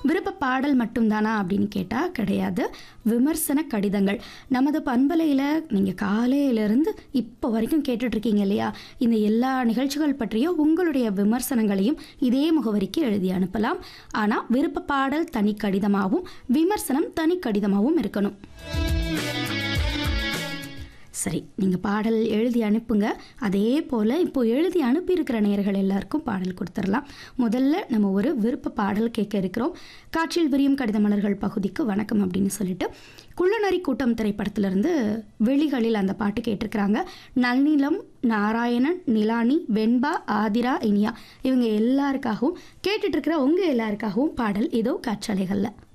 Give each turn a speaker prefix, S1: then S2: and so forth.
S1: விருப்ப பாடல் மட்டும்தானா அப்படின்னு கேட்டால் கிடையாது விமர்சன கடிதங்கள் நமது பண்பலையில் நீங்கள் காலையிலேருந்து இப்போ வரைக்கும் கேட்டுட்ருக்கீங்க இல்லையா இந்த எல்லா நிகழ்ச்சிகள் பற்றிய உங்களுடைய விமர்சனங்களையும் இதே முகவரிக்கு எழுதி அனுப்பலாம் ஆனால் விருப்ப பாடல் தனி கடிதமாகவும் விமர்சனம் தனி கடிதமாகவும் இருக்கணும் சரி நீங்கள் பாடல் எழுதி அனுப்புங்க அதே போல் இப்போ எழுதி அனுப்பியிருக்கிற நேயர்கள் எல்லாருக்கும் பாடல் கொடுத்துடலாம் முதல்ல நம்ம ஒரு விருப்ப பாடல் கேட்க இருக்கிறோம் காற்றில் விரியும் கடித மலர்கள் பகுதிக்கு வணக்கம் அப்படின்னு சொல்லிட்டு குள்ளநரி கூட்டம் திரைப்படத்திலிருந்து வெளிகளில் அந்த பாட்டு கேட்டிருக்கிறாங்க நல்நீலம் நாராயணன் நிலானி வெண்பா ஆதிரா இனியா இவங்க எல்லாருக்காகவும் கேட்டுட்டு இருக்கிற உங்கள் எல்லாருக்காகவும் பாடல் இதோ காற்றலைகளில்